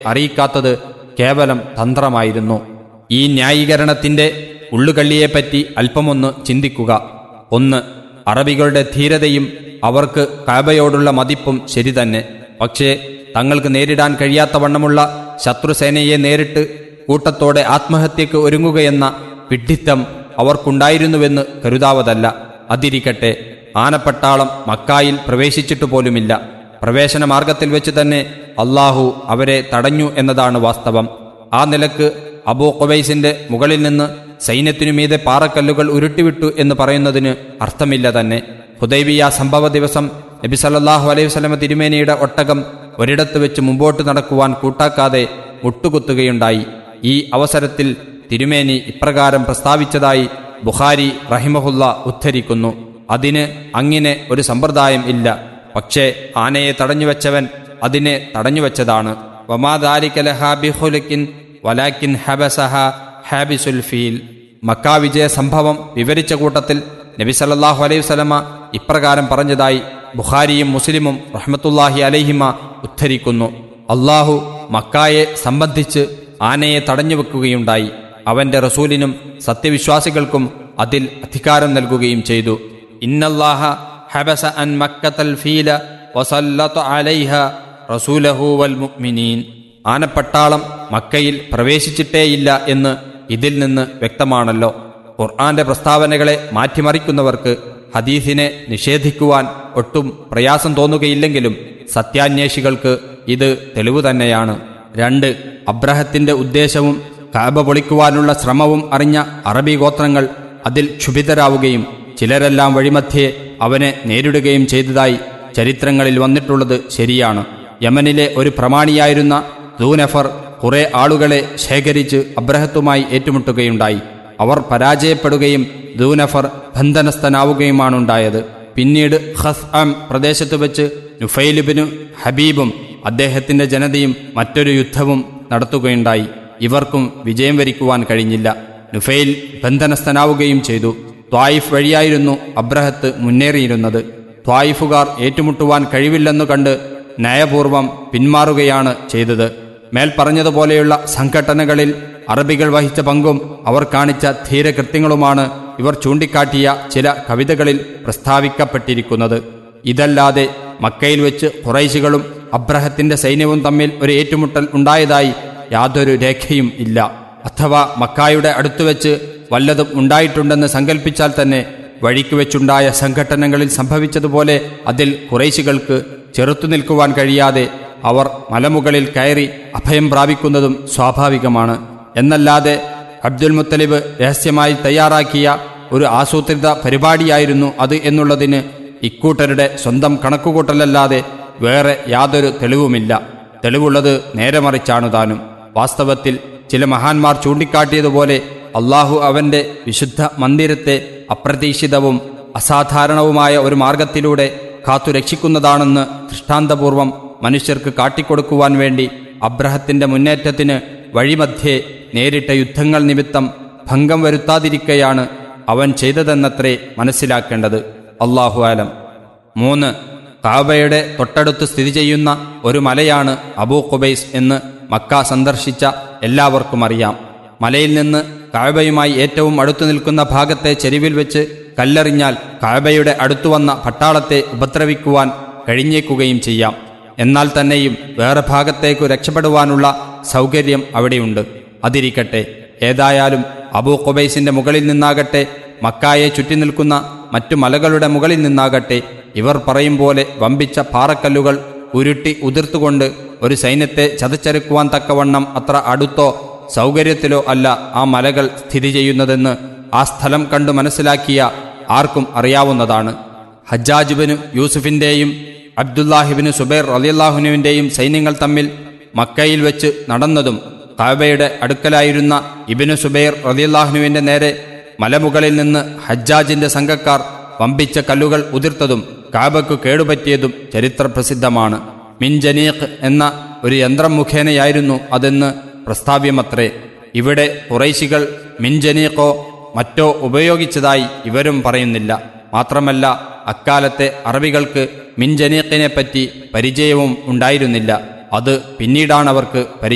അറിയിക്കാത്തത് കേവലം തന്ത്രമായിരുന്നു ഈ ന്യായീകരണത്തിന്റെ ഉള്ളുകള്ളിയെപ്പറ്റി അല്പമൊന്ന് ചിന്തിക്കുക ഒന്ന് അറബികളുടെ ധീരതയും അവർക്ക് കാബയോടുള്ള മതിപ്പും ശരി തന്നെ പക്ഷേ തങ്ങൾക്ക് നേരിടാൻ കഴിയാത്തവണ്ണമുള്ള ശത്രുസേനയെ നേരിട്ട് കൂട്ടത്തോടെ ആത്മഹത്യക്ക് ഒരുങ്ങുകയെന്ന വിഡ്ഢിത്തം അവർക്കുണ്ടായിരുന്നുവെന്ന് കരുതാവതല്ല അതിരിക്കട്ടെ ആനപ്പട്ടാളം മക്കായിൽ പ്രവേശിച്ചിട്ടു പോലുമില്ല പ്രവേശന മാർഗത്തിൽ വെച്ച് തന്നെ അള്ളാഹു അവരെ തടഞ്ഞു എന്നതാണ് വാസ്തവം ആ നിലക്ക് അബൂ ഖുബൈസിന്റെ മുകളിൽ നിന്ന് സൈന്യത്തിനു മീതെ പാറക്കല്ലുകൾ ഉരുട്ടിവിട്ടു എന്ന് പറയുന്നതിന് അർത്ഥമില്ല തന്നെ ഹുദൈബിയ സംഭവ ദിവസം നബി സല്ലല്ലാഹു അലൈഹി വസല്ലമ തിരുമേനിയുടെ ഒട്ടകം ഒരിടത്ത് വെച്ച് മുമ്പോട്ട് നടക്കുവാൻ കൂട്ടാക്കാതെ മുട്ടുകുത്തുകയുണ്ടായി ഈ അവസരത്തിൽ തിരുമേനി ഇപ്രകാരം പ്രസ്താവിച്ചതായി ബുഖാരി റഹിമഹുല്ല ഉദ്ധരിക്കുന്നു അതിന് അങ്ങനെ ഒരു സമ്പ്രദായം ഇല്ല പക്ഷേ ആനയെ തടഞ്ഞുവെച്ചവൻ അതിനെ തടഞ്ഞുവെച്ചതാണ് വമാദാലിക്കലഹാബിഹുലക്കിൻ വലാക്കിൻ ഹബസഹ ഹാബിസുൽ ഫീൽ മക്കാ വിജയ സംഭവം വിവരിച്ച കൂട്ടത്തിൽ നബി സല്ലല്ലാഹു അലൈഹി വസല്ലമ ഇപ്രകാരം പറഞ്ഞതായി ബുഖാരിയും മുസ്ലിമും റഹ്മത്തുല്ലാഹി അലൈഹിമ ഉദ്ധരിക്കുന്നു അള്ളാഹു മക്കായെ സംബന്ധിച്ച് ആനയെ തടഞ്ഞുവെക്കുകയുണ്ടായി അവന്റെ റസൂലിനും സത്യവിശ്വാസികൾക്കും അതിൽ അധികാരം നൽകുകയും ചെയ്തു ഇന്നല്ലാഹ ഹബസ അൻ മക്കത്തൽ ഫീല വസല്ലത അലൈഹ റസൂലഹു വൽ മുഅ്മിനീൻ ആനപ്പട്ടാളം മക്കയിൽ പ്രവേശിച്ചിട്ടേയില്ല എന്ന് ഇതിൽ നിന്ന് വ്യക്തമാണല്ലോ ഖുർആന്റെ പ്രസ്താവനകളെ മാറ്റിമറിക്കുന്നവർക്ക് ഹദീസിനെ നിഷേധിക്കുവാൻ ഒട്ടും പ്രയാസം തോന്നുകയില്ലെങ്കിലും സത്യാന്വേഷികൾക്ക് ഇത് തെളിവ് തന്നെയാണ് രണ്ട് അബ്രഹത്തിന്റെ ഉദ്ദേശവും കാബ പൊളിക്കുവാനുള്ള ശ്രമവും അറിഞ്ഞ അറബി ഗോത്രങ്ങൾ അതിൽ ക്ഷുഭിതരാവുകയും ചിലരെല്ലാം വഴിമധ്യേ അവനെ നേരിടുകയും ചെയ്തതായി ചരിത്രങ്ങളിൽ വന്നിട്ടുള്ളത് ശരിയാണ് യമനിലെ ഒരു പ്രമാണിയായിരുന്ന ദൂനഫർ കുറെ ആളുകളെ ശേഖരിച്ച് അബ്രഹത്തുമായി ഏറ്റുമുട്ടുകയുണ്ടായി അവർ പരാജയപ്പെടുകയും ദൂനഫർ ബന്ധനസ്ഥനാവുകയുമാണുണ്ടായത് പിന്നീട് ഹസ് അം പ്രദേശത്ത് വെച്ച് നുഫൈലിബിനു ഹബീബും അദ്ദേഹത്തിന്റെ ജനതയും മറ്റൊരു യുദ്ധവും നടത്തുകയുണ്ടായി ഇവർക്കും വിജയം വരിക്കുവാൻ കഴിഞ്ഞില്ല നുഫൈൽ ബന്ധനസ്ഥനാവുകയും ചെയ്തു ത്വായിഫ് വഴിയായിരുന്നു അബ്രഹത്ത് മുന്നേറിയിരുന്നത് ത്വായിഫുകാർ ഏറ്റുമുട്ടുവാൻ കഴിവില്ലെന്നു കണ്ട് നയപൂർവം പിന്മാറുകയാണ് ചെയ്തത് മേൽ പറഞ്ഞതുപോലെയുള്ള സംഘടനകളിൽ അറബികൾ വഹിച്ച പങ്കും അവർ കാണിച്ച ധീരകൃത്യങ്ങളുമാണ് ഇവർ ചൂണ്ടിക്കാട്ടിയ ചില കവിതകളിൽ പ്രസ്താവിക്കപ്പെട്ടിരിക്കുന്നത് ഇതല്ലാതെ മക്കയിൽ വെച്ച് ഖുറൈശികളും അബ്രഹത്തിന്റെ സൈന്യവും തമ്മിൽ ഒരു ഏറ്റുമുട്ടൽ ഉണ്ടായതായി യാതൊരു രേഖയും ഇല്ല അഥവാ മക്കായുടെ അടുത്തുവെച്ച് വല്ലതും ഉണ്ടായിട്ടുണ്ടെന്ന് സങ്കല്പിച്ചാൽ തന്നെ വഴിക്ക് വെച്ചുണ്ടായ സംഘട്ടനങ്ങളിൽ സംഭവിച്ചതുപോലെ അതിൽ കുറേശികൾക്ക് ചെറുത്തു നിൽക്കുവാൻ കഴിയാതെ അവർ മലമുകളിൽ കയറി അഭയം പ്രാപിക്കുന്നതും സ്വാഭാവികമാണ് എന്നല്ലാതെ അബ്ദുൽ മുത്തലിബ് രഹസ്യമായി തയ്യാറാക്കിയ ഒരു ആസൂത്രിത പരിപാടിയായിരുന്നു അത് എന്നുള്ളതിന് ഇക്കൂട്ടരുടെ സ്വന്തം കണക്കുകൂട്ടലല്ലാതെ വേറെ യാതൊരു തെളിവുമില്ല തെളിവുള്ളത് നേരെ മറിച്ചാണ് താനും വാസ്തവത്തിൽ ചില മഹാന്മാർ ചൂണ്ടിക്കാട്ടിയതുപോലെ അള്ളാഹു അവന്റെ വിശുദ്ധ മന്ദിരത്തെ അപ്രതീക്ഷിതവും അസാധാരണവുമായ ഒരു മാർഗത്തിലൂടെ കാത്തുരക്ഷിക്കുന്നതാണെന്ന് ദൃഷ്ടാന്തപൂർവം മനുഷ്യർക്ക് കാട്ടിക്കൊടുക്കുവാൻ വേണ്ടി അബ്രഹത്തിന്റെ മുന്നേറ്റത്തിന് വഴിമധ്യേ നേരിട്ട യുദ്ധങ്ങൾ നിമിത്തം ഭംഗം വരുത്താതിരിക്കയാണ് അവൻ ചെയ്തതെന്നത്രേ മനസ്സിലാക്കേണ്ടത് അള്ളാഹു ആലം മൂന്ന് കാബയുടെ തൊട്ടടുത്ത് സ്ഥിതി ചെയ്യുന്ന ഒരു മലയാണ് അബൂ ഖുബൈസ് എന്ന് മക്ക സന്ദർശിച്ച എല്ലാവർക്കും അറിയാം മലയിൽ നിന്ന് കാബയുമായി ഏറ്റവും അടുത്തു നിൽക്കുന്ന ഭാഗത്തെ ചെരിവിൽ വെച്ച് കല്ലെറിഞ്ഞാൽ കാബയുടെ അടുത്തു വന്ന പട്ടാളത്തെ ഉപദ്രവിക്കുവാൻ കഴിഞ്ഞേക്കുകയും ചെയ്യാം എന്നാൽ തന്നെയും വേറെ ഭാഗത്തേക്കു രക്ഷപ്പെടുവാനുള്ള സൗകര്യം അവിടെയുണ്ട് അതിരിക്കട്ടെ ഏതായാലും അബൂ ഖുബൈസിന്റെ മുകളിൽ നിന്നാകട്ടെ മക്കായെ ചുറ്റി നിൽക്കുന്ന മറ്റു മലകളുടെ മുകളിൽ നിന്നാകട്ടെ ഇവർ പറയും പോലെ വമ്പിച്ച പാറക്കല്ലുകൾ ഉരുട്ടി ഉതിർത്തുകൊണ്ട് ഒരു സൈന്യത്തെ ചതച്ചെറുക്കുവാൻ തക്കവണ്ണം അത്ര അടുത്തോ സൗകര്യത്തിലോ അല്ല ആ മലകൾ സ്ഥിതി ചെയ്യുന്നതെന്ന് ആ സ്ഥലം കണ്ടു മനസ്സിലാക്കിയ ആർക്കും അറിയാവുന്നതാണ് ഹജ്ജാജുബിന് യൂസുഫിന്റെയും അബ്ദുല്ലാഹിബിന് സുബൈർ റലിയല്ലാഹുനുവിന്റെയും സൈന്യങ്ങൾ തമ്മിൽ മക്കയിൽ വെച്ച് നടന്നതും കാബയുടെ അടുക്കലായിരുന്ന ഇബിനു സുബൈർ റലിയല്ലാഹുനുവിന്റെ നേരെ മലമുകളിൽ നിന്ന് ഹജ്ജാജിന്റെ സംഘക്കാർ വമ്പിച്ച കല്ലുകൾ ഉതിർത്തതും കാബയ്ക്കു കേടുപറ്റിയതും ചരിത്രപ്രസിദ്ധമാണ് മിൻജനീഖ് എന്ന ഒരു യന്ത്രം മുഖേനയായിരുന്നു അതെന്ന് പ്രസ്താവ്യമത്രേ ഇവിടെ കുറൈശികൾ മിൻജനീഖോ മറ്റോ ഉപയോഗിച്ചതായി ഇവരും പറയുന്നില്ല മാത്രമല്ല അക്കാലത്തെ അറബികൾക്ക് മിൻജനീഖിനെ പറ്റി പരിചയവും ഉണ്ടായിരുന്നില്ല അത് പിന്നീടാണ് അവർക്ക്